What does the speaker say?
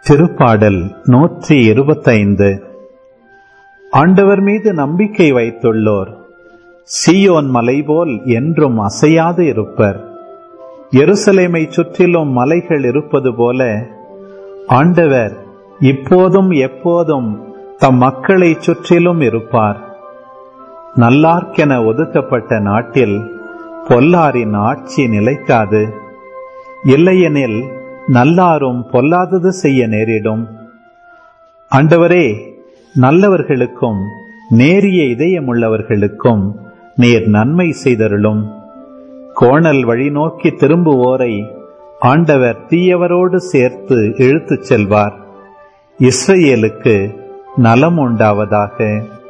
திருப்பாடல் நூற்றி இருபத்தைந்து ஆண்டவர் மீது நம்பிக்கை வைத்துள்ளோர் சீயோன் மலைபோல் என்றும் அசையாது இருப்பர் எருசலேமை சுற்றிலும் மலைகள் இருப்பது போல ஆண்டவர் இப்போதும் எப்போதும் தம் மக்களை சுற்றிலும் இருப்பார் நல்லார்க்கென ஒதுக்கப்பட்ட நாட்டில் பொல்லாரின் ஆட்சி நிலைக்காது இல்லையெனில் நல்லாரும் பொல்லாதது செய்ய நேரிடும் ஆண்டவரே நல்லவர்களுக்கும் நேரிய இதயமுள்ளவர்களுக்கும் நீர் நன்மை செய்தருளும் கோணல் வழி நோக்கி திரும்புவோரை ஆண்டவர் தீயவரோடு சேர்த்து இழுத்துச் செல்வார் இஸ்ரேலுக்கு நலம் உண்டாவதாக